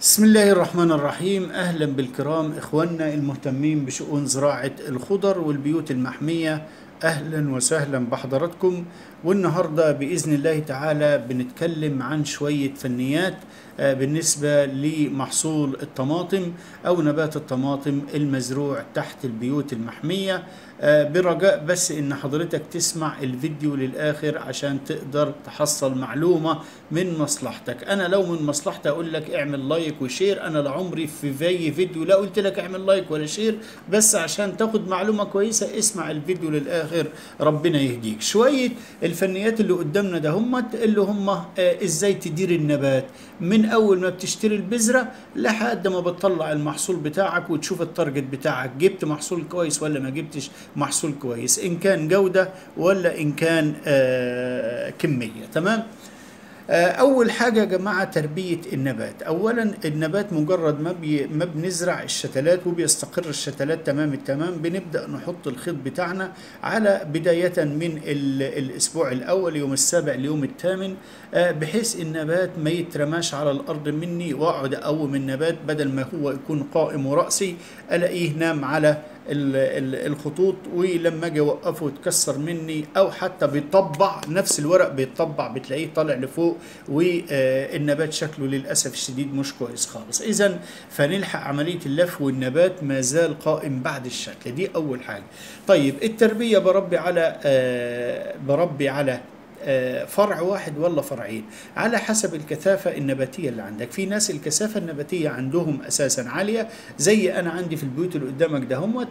بسم الله الرحمن الرحيم اهلا بالكرام اخواننا المهتمين بشؤون زراعه الخضر والبيوت المحميه اهلا وسهلا بحضراتكم والنهارده باذن الله تعالى بنتكلم عن شويه فنيات آه، بالنسبه لمحصول الطماطم او نبات الطماطم المزروع تحت البيوت المحميه آه، برجاء بس ان حضرتك تسمع الفيديو للاخر عشان تقدر تحصل معلومه من مصلحتك انا لو من مصلحتي اقول لك اعمل لايك وشير انا لعمري في في فيديو لا قلت لك اعمل لايك ولا شير بس عشان تاخد معلومه كويسه اسمع الفيديو للاخر ربنا يهديك شويه الفنيات اللي قدامنا ده هم اللي هم آه، ازاي تدير النبات من اول ما بتشتري البذره لحد ما بتطلع المحصول بتاعك وتشوف التارجت بتاعك جبت محصول كويس ولا ما جبتش محصول كويس ان كان جوده ولا ان كان آه، كميه تمام آه، اول حاجه يا جماعه تربيه النبات اولا النبات مجرد ما بي ما بنزرع الشتلات وبيستقر الشتلات تمام التمام بنبدا نحط الخيط بتاعنا على بدايه من ال- الاسبوع الاول يوم السابع ليوم الثامن آه، بحيث النبات ما يترماش على الارض مني واقعد اقوم النبات بدل ما هو يكون قائم وراسي الاقيه نام على ال- ال- الخطوط ولما اجي اوقفه يتكسر مني او حتى بيطبع نفس الورق بيطبع بتلاقيه طالع لفوق والنبات شكله للاسف الشديد مش كويس خالص اذا فنلحق عمليه اللف والنبات ما زال قائم بعد الشكل دي اول حاجه طيب التربيه بربي على آه، بربي على آه، فرع واحد ولا فرعين على حسب الكثافة النباتية اللي عندك في ناس الكثافة النباتية عندهم أساسا عالية زي أنا عندي في البيوت اللي قدامك ده هم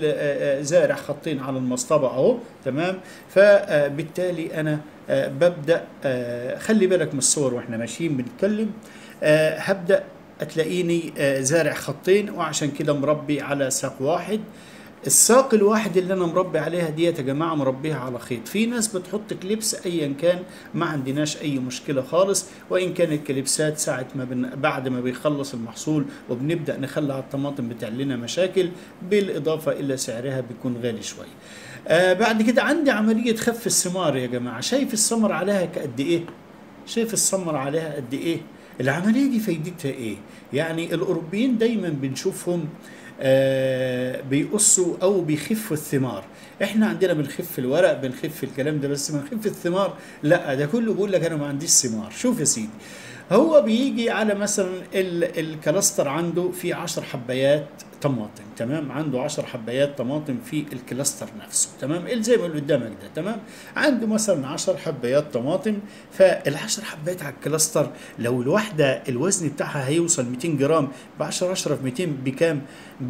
زارع خطين على المصطبة أهو تمام فبالتالي أنا آه، ببدأ آه، خلي بالك من الصور وإحنا ماشيين بنتكلم آه، هبدأ هتلاقيني آه، زارع خطين وعشان كده مربي على ساق واحد الساق الواحد اللي انا مربي عليها ديت يا جماعه مربيها على خيط في ناس بتحط كليبس ايا كان ما عندناش اي مشكله خالص وان كان الكليبسات ساعه ما بن... بعد ما بيخلص المحصول وبنبدا نخلي على الطماطم بتعمل لنا مشاكل بالاضافه الى سعرها بيكون غالي شويه آه بعد كده عندي عمليه خف الثمار يا جماعه شايف الثمر عليها قد ايه شايف الثمر عليها قد ايه العمليه دي فايدتها ايه يعني الاوروبيين دايما بنشوفهم آه بيقصوا او بيخفوا الثمار احنا عندنا بنخف الورق بنخف الكلام ده بس بنخف الثمار لا ده كله بيقول لك انا ما عنديش ثمار شوف يا سيدي هو بيجي على مثلا ال- الكلاستر عنده فيه 10 حبايات طماطم تمام عنده 10 حبايات طماطم في الكلاستر نفسه تمام ال- زي ما اللي قدامك ده تمام عنده مثلا 10 حبايات طماطم فال10 حبايات على الكلاستر لو الواحده الوزن بتاعها هيوصل 200 جرام ب 10 10 في 200 بكام؟ ب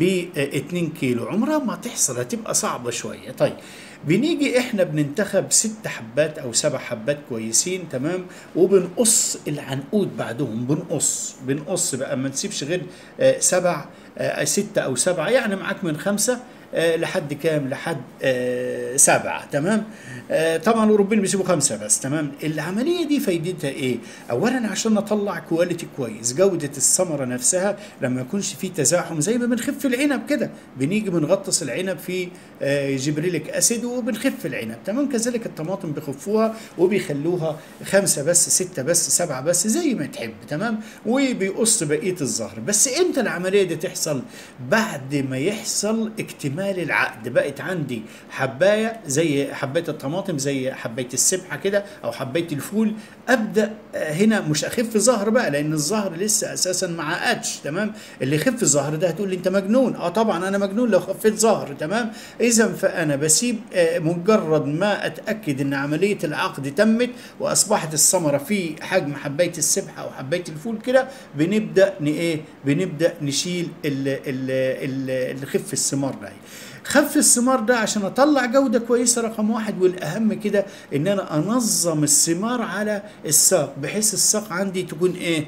2 كيلو عمرها ما تحصل هتبقى صعبه شويه طيب بنيجي احنا بننتخب ست حبات او سبع حبات كويسين تمام وبنقص العنقود بعدهم بنقص بنقص بقى ما نسيبش غير آه، سبع آه، ستة او سبعة يعني معاك من خمسة آه، لحد كام لحد آه، سبعة تمام آه، طبعا الاوروبيين بيسيبوا خمسة بس تمام العملية دي فايدتها ايه اولا عشان اطلع كواليتي كويس جودة الثمرة نفسها لما يكونش في تزاحم زي ما بنخف العنب كده بنيجي بنغطس العنب في آه، جبريليك اسيد وبنخف العنب تمام كذلك الطماطم بيخفوها وبيخلوها خمسة بس ستة بس سبعة بس زي ما تحب تمام وبيقص بقية الزهر بس امتى العملية دي تحصل بعد ما يحصل اكتمال العقد بقت عندي حباية زي حباية الطماطم زي حباية السبحة كده او حباية الفول ابدا آه، هنا مش اخف زهر بقى لان الزهر لسه اساسا ما عقدش تمام اللي يخف الزهر ده هتقول لي انت مجنون اه طبعا انا مجنون لو خفيت زهر تمام اذا فانا بسيب آه، مجرد ما اتاكد ان عمليه العقد تمت واصبحت الثمره في حجم حبايه السبحه او حبايه الفول كده بنبدا ن ايه بنبدا نشيل ال- ال- ال- الخف الثمار ده خف الثمار ده عشان اطلع جوده كويسه رقم واحد والاهم كده ان انا انظم الثمار على الساق بحيث الساق عندي تكون ايه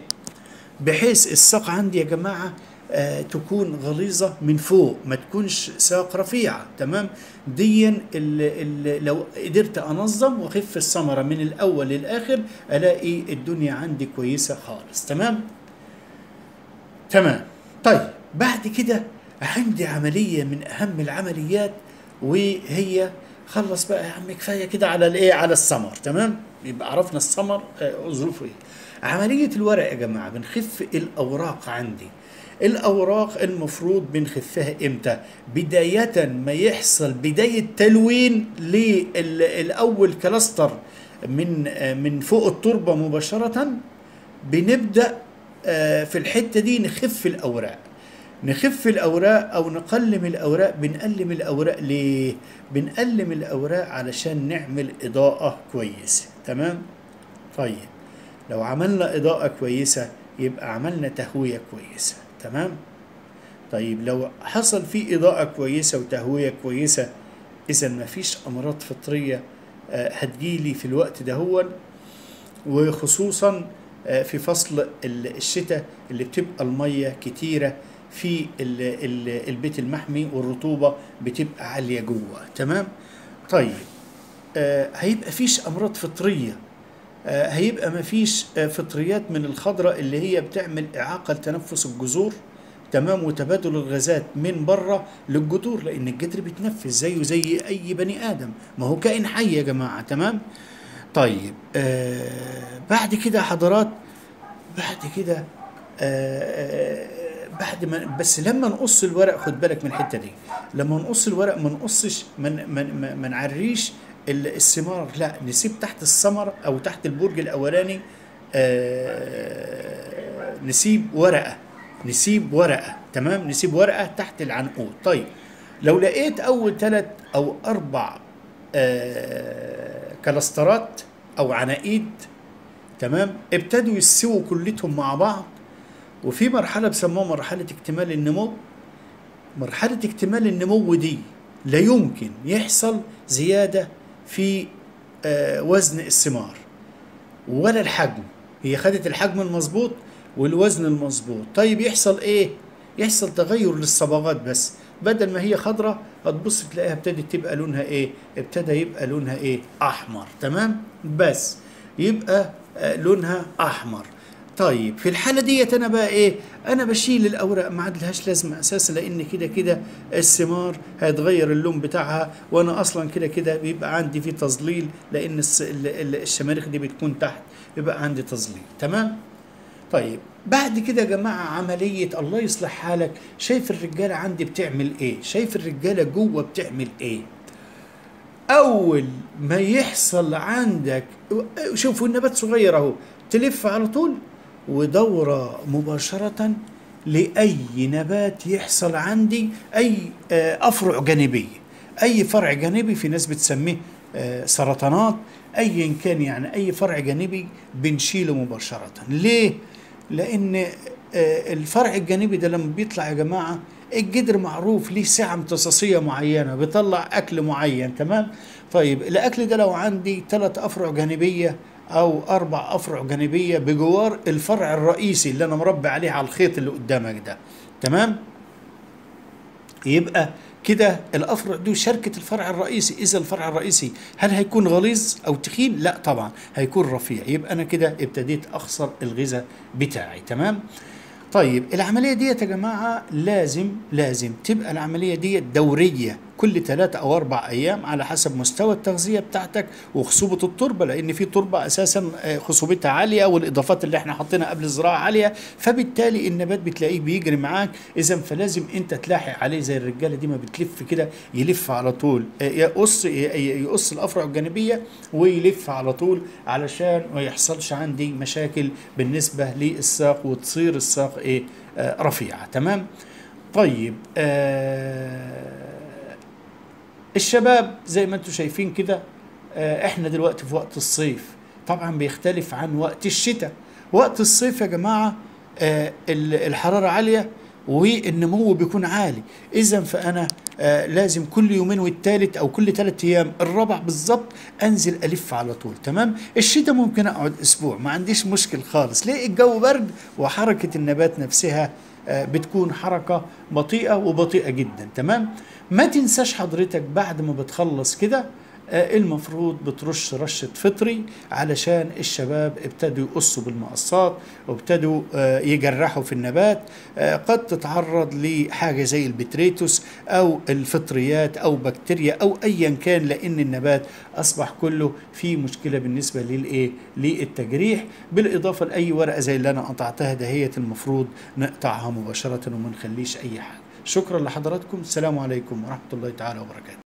بحيث الساق عندي يا جماعه آه تكون غليظه من فوق ما تكونش ساق رفيعه تمام ديا ال- ال- لو قدرت انظم واخف الثمره من الاول للاخر الاقي الدنيا عندي كويسه خالص تمام تمام طيب بعد كده عندي عملية من أهم العمليات وهي خلص بقى يا عم كفاية كده على الإيه على الثمر تمام يبقى عرفنا الثمر آه، ظروفه إيه عملية الورق يا جماعة بنخف الأوراق عندي الأوراق المفروض بنخفها إمتى بداية ما يحصل بداية تلوين للأول كلاستر من من فوق التربة مباشرة بنبدأ آه، في الحتة دي نخف الأوراق نخف الأوراق أو نقلم الأوراق بنقلم الأوراق ليه؟ بنقلم الأوراق علشان نعمل إضاءة كويسة تمام؟ طيب لو عملنا إضاءة كويسة يبقى عملنا تهوية كويسة تمام؟ طيب لو حصل في إضاءة كويسة وتهوية كويسة إذا مفيش أمراض فطرية آه، هتجيلي في الوقت ده هو وخصوصا آه، في فصل ال- الشتاء اللي بتبقى المية كتيرة في ال- ال- البيت المحمي والرطوبة بتبقى عالية جوه تمام طيب آه، هيبقى فيش أمراض فطرية آه، هيبقى مفيش آه، فطريات من الخضراء اللي هي بتعمل إعاقة لتنفس الجذور تمام وتبادل الغازات من بره للجذور لأن الجدر بيتنفس زيه زي أي بني آدم ما هو كائن حي يا جماعة تمام طيب آه بعد كده حضرات بعد كده آه آه بعد ما بس لما نقص الورق خد بالك من الحته دي لما نقص الورق ما نقصش ما ما ما- ما نعريش ال- الثمار لا نسيب تحت الثمر او تحت البرج الاولاني آه نسيب ورقه نسيب ورقه تمام نسيب ورقه تحت العنقود طيب لو لقيت اول ثلاث او اربع آه كلاسترات او عناقيد تمام ابتدوا يستووا كلتهم مع بعض وفي مرحله بسموها مرحله اكتمال النمو مرحله اكتمال النمو دي لا يمكن يحصل زياده في آه وزن الثمار ولا الحجم هي خدت الحجم المظبوط والوزن المظبوط طيب يحصل ايه يحصل تغير للصبغات بس بدل ما هي خضراء هتبص تلاقيها ابتدت تبقى لونها ايه ابتدى يبقى لونها ايه احمر تمام بس يبقى آه، لونها احمر طيب في الحاله ديت انا بقى ايه انا بشيل الاوراق ما عادلهاش لازمه اساسا لان كده كده الثمار هيتغير اللون بتاعها وانا اصلا كده كده بيبقى عندي في تظليل لان الس- ال- ال- الشماريخ دي بتكون تحت يبقى عندي تظليل تمام طيب بعد كده يا جماعة عملية الله يصلح حالك شايف الرجالة عندي بتعمل ايه شايف الرجالة جوه بتعمل ايه اول ما يحصل عندك شوفوا النبات صغير اهو تلف على طول ودورة مباشرة لأي نبات يحصل عندي أي آه، أفرع جانبية أي فرع جانبي في ناس بتسميه آه، سرطانات أيا كان يعني أي فرع جانبي بنشيله مباشرة ليه؟ لأن آه، الفرع الجانبي ده لما بيطلع يا جماعة الجدر معروف ليه سعة امتصاصية معينة بيطلع أكل معين تمام طيب الأكل ده لو عندي ثلاث أفرع جانبية أو أربع أفرع جانبية بجوار الفرع الرئيسي اللي أنا مربي عليه على الخيط اللي قدامك ده تمام يبقى كده الافرع دي شركه الفرع الرئيسي اذا الفرع الرئيسي هل هيكون غليظ او تخين لا طبعا هيكون رفيع يبقى انا كده ابتديت اخسر الغذاء بتاعي تمام طيب العمليه ديت يا جماعه لازم لازم تبقى العمليه ديت دوريه كل ثلاثة أو أربع أيام على حسب مستوى التغذية بتاعتك وخصوبة التربة لأن في تربة أساسا آه، خصوبتها عالية والإضافات اللي احنا حاطينها قبل الزراعة عالية فبالتالي النبات بتلاقيه بيجري معاك إذا فلازم أنت تلاحق عليه زي الرجالة دي ما بتلف كده يلف على طول آه، يقص ي- ي- يقص الأفرع الجانبية ويلف على طول علشان ما يحصلش عندي مشاكل بالنسبة للساق وتصير الساق إيه آه، رفيعة تمام طيب آه الشباب زي ما انتم شايفين كده آه، احنا دلوقتي في وقت الصيف طبعا بيختلف عن وقت الشتاء وقت الصيف يا جماعة آه، ال- الحرارة عالية والنمو بيكون عالي اذا فانا آه، لازم كل يومين والتالت او كل ثلاث ايام الرابع بالظبط انزل الف على طول تمام الشتاء ممكن اقعد اسبوع ما عنديش مشكل خالص ليه الجو برد وحركة النبات نفسها آه، بتكون حركة بطيئة وبطيئة جدا تمام ما تنساش حضرتك بعد ما بتخلص كده آه، المفروض بترش رشة فطري علشان الشباب ابتدوا يقصوا بالمقصات وابتدوا آه، يجرحوا في النبات آه، قد تتعرض لحاجة زي البتريتوس أو الفطريات أو بكتيريا أو أيا كان لأن النبات أصبح كله في مشكلة بالنسبة للإيه للتجريح بالإضافة لأي ورقة زي اللي أنا قطعتها دهيت المفروض نقطعها مباشرة وما نخليش أي حاجة شكرا لحضراتكم السلام عليكم ورحمة الله تعالى وبركاته